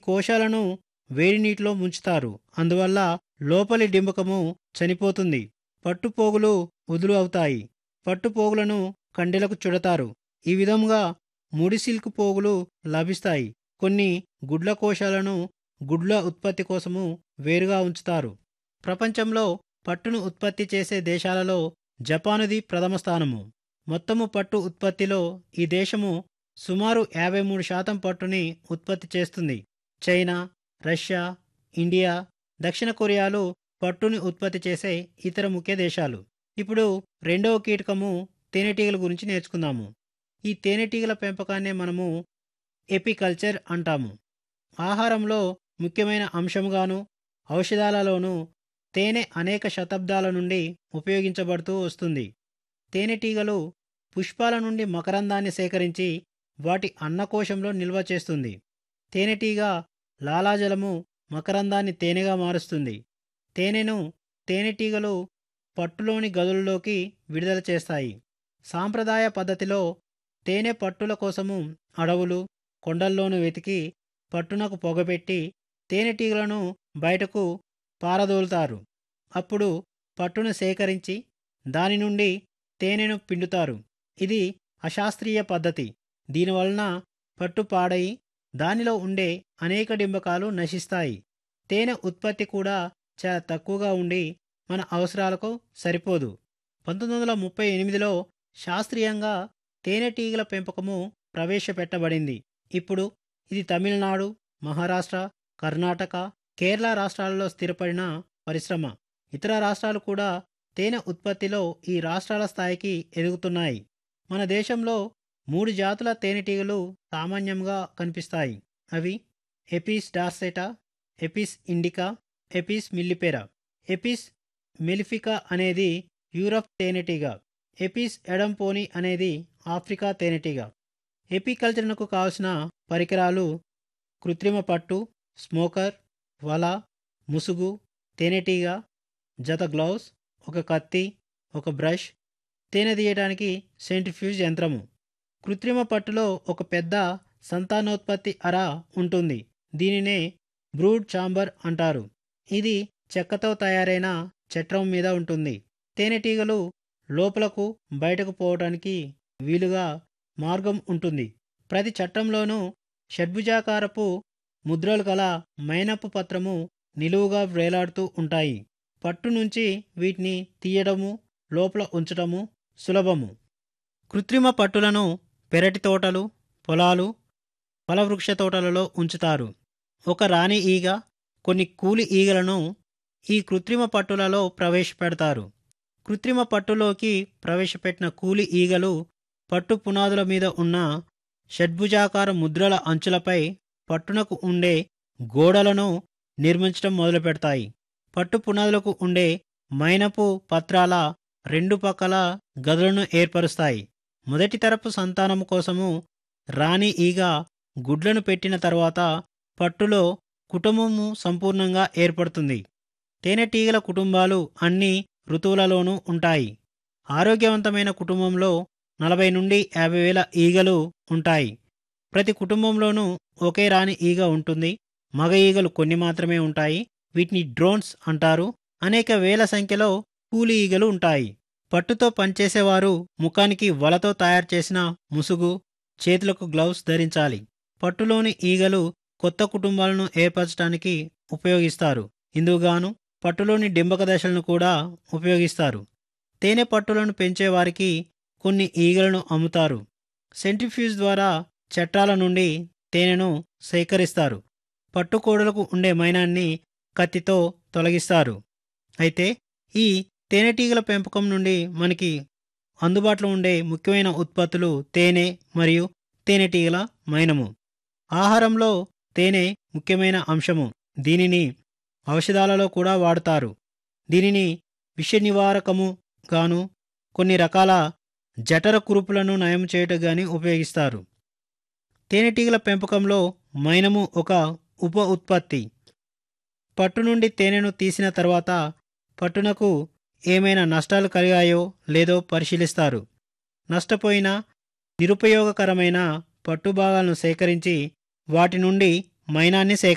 కోశాలను వేడి నీటిలో ముంచుతారు అందువల్ల లోపలి డింబకము చనిపోతుంది పట్టుపోగులు వదులు అవుతాయి పట్టుపోగులను కండెలకు చుడతారు ఈ విధంగా ముడి సిల్క్ పోగులు లభిస్తాయి కొన్ని గుడ్ల కోశాలను గుడ్ల ఉత్పత్తి కోసము వేరుగా ఉంచుతారు ప్రపంచంలో పట్టును ఉత్పత్తి చేసే దేశాలలో జపానుది ప్రథమ స్థానము మొత్తము పట్టు ఉత్పత్తిలో ఈ దేశము సుమారు యాభై మూడు శాతం పట్టుని ఉత్పత్తి చేస్తుంది చైనా రష్యా ఇండియా దక్షిణ కొరియాలు పట్టుని ఉత్పత్తి చేసే ఇతర ముఖ్య దేశాలు ఇప్పుడు రెండవ కీటకము తేనెటీగల గురించి నేర్చుకుందాము ఈ తేనెటీగల పెంపకాన్నే మనము ఎపికల్చర్ అంటాము ఆహారంలో ముఖ్యమైన అంశంగాను ఔషధాలలోనూ తేనె అనేక శతాబ్దాల నుండి ఉపయోగించబడుతూ వస్తుంది తేనెటీగలు పుష్పాల నుండి మకరందాన్ని సేకరించి వాటి అన్నకోశంలో నిల్వ చేస్తుంది తేనెటీగ లాలాజలము మకరందాన్ని తేనెగా మారుస్తుంది తేనెను తేనెటీగలు పట్టులోని గదుల్లోకి విడుదల చేస్తాయి సాంప్రదాయ పద్ధతిలో తేనె పట్టుల కోసము అడవులు కొండల్లోనూ వెతికి పట్టునకు పొగపెట్టి తేనెటీగలను బయటకు పారదోలుతారు అప్పుడు పట్టును సేకరించి దాని నుండి తేనెను పిండుతారు ఇది అశాస్త్రీయ పద్ధతి దీనివలన పట్టు పాడయి దానిలో ఉండే అనేక డింబకాలు నశిస్తాయి తేనె ఉత్పత్తి కూడా చాలా తక్కువగా ఉండి మన అవసరాలకు సరిపోదు పంతొమ్మిది వందల ముప్పై ఎనిమిదిలో శాస్త్రీయంగా తేనెటీగల పెంపకము ప్రవేశపెట్టబడింది ఇప్పుడు ఇది తమిళనాడు మహారాష్ట్ర కర్ణాటక కేరళ రాష్ట్రాలలో స్థిరపడిన పరిశ్రమ ఇతర రాష్ట్రాలు కూడా తేనె ఉత్పత్తిలో ఈ రాష్ట్రాల స్థాయికి ఎదుగుతున్నాయి మన దేశంలో మూడు జాతుల తేనెటీగలు సామాన్యంగా కనిపిస్తాయి అవి Apis dorsata Apis indica Apis mellifera Apis mellifica అనేది యూరప్ తేనెటీగ ఎపిస్ ఎడంపోని అనేది ఆఫ్రికా తేనెటీగ ఎపికల్చర్నకు కావలసిన పరికరాలు కృత్రిమ పట్టు స్మోకర్ వల ముసుగు తేనెటీగ జత గ్లౌస్ ఒక కత్తి ఒక బ్రష్ తేనె తీయడానికి సెంట్రిఫ్యూజ్ యంత్రము కృత్రిమ పట్టులో ఒక పెద్ద సంతానోత్పత్తి అర ఉంటుంది దీనినే బ్రూడ్ చాంబర్ అంటారు ఇది చెక్కతో తయారైన చట్రం మీద ఉంటుంది తేనెటీగలు లోపలకు బయటకు పోవడానికి వీలుగా మార్గం ఉంటుంది ప్రతి చట్టంలోనూ షడ్భుజాకారపు ముద్రలు గల మైనపు పత్రము నిలువుగా వేలాడుతూ ఉంటాయి పట్టు నుంచి వీటిని తీయడము లోపల ఉంచడము సులభము కృత్రిమ పట్టులను పెరటి తోటలు పొలాలు ఫలవృక్ష తోటలలో ఉంచుతారు ఒక రాణి ఈగ కొన్ని కూలి ఈగలను ఈ కృత్రిమ పట్టులలో ప్రవేశపెడతారు కృత్రిమ పట్టులోకి ప్రవేశపెట్టిన కూలి ఈగలు పట్టు పునాదుల మీద ఉన్న షడ్భుజాకార ముద్రల అంచులపై పట్టునకు ఉండే గోడలను నిర్మించడం మొదలుపెడతాయి పట్టు పునాదులకు ఉండే మైనపు పత్రాల రెండు పక్కల గదులను ఏర్పరుస్తాయి మొదటి తరపు సంతానము కోసము రాణి ఈగ గుడ్లను పెట్టిన తర్వాత పట్టులో కుటుంబము సంపూర్ణంగా ఏర్పడుతుంది తేనెటీగల కుటుంబాలు అన్ని ఋతువులలోనూ ఉంటాయి ఆరోగ్యవంతమైన కుటుంబంలో నలభై నుండి యాభై వేల ఈగలు ఉంటాయి ప్రతి కుటుంబంలోనూ ఒకే రాణి ఈగ ఉంటుంది మగ ఈగలు కొన్ని మాత్రమే ఉంటాయి వీటిని డ్రోన్స్ అంటారు అనేక వేల సంఖ్యలో కూలి ఈగలు ఉంటాయి పట్టుతో పనిచేసేవారు ముఖానికి వలతో తయారు చేసిన ముసుగు చేతులకు గ్లౌస్ ధరించాలి పట్టులోని ఈగలు కొత్త కుటుంబాలను ఏర్పరచడానికి ఉపయోగిస్తారు ఇందుకుగాను పట్టులోని డింబక దశలను కూడా ఉపయోగిస్తారు తేనె పట్టులను పెంచేవారికి కొన్ని ఈగలను అమ్ముతారు సెంట్రిఫ్యూజ్ ద్వారా చట్టాల నుండి తేనెను సేకరిస్తారు పట్టుకోడలకు ఉండే మైనాన్ని కత్తితో తొలగిస్తారు అయితే ఈ తేనెటీగల పెంపకం నుండి మనకి అందుబాటులో ఉండే ముఖ్యమైన ఉత్పత్తులు తేనె మరియు తేనెటీగల మైనము ఆహారంలో తేనె ముఖ్యమైన అంశము దీనిని ఔషధాలలో కూడా వాడతారు దీనిని విష నివారకము గాను కొన్ని రకాల జఠర కురుపులను నయం చేయటం గాని ఉపయోగిస్తారు తేనెటీగల పెంపకంలో మైనము ఒక ఉప ఉత్పత్తి పట్టు నుండి తేనెను తీసిన తర్వాత పట్టునకు ఏమైనా నష్టాలు కలిగాయో లేదో పరిశీలిస్తారు నష్టపోయిన నిరుపయోగకరమైన పట్టు భాగాలను సేకరించి వాటి నుండి మైనాన్ని సేకరిస్తారు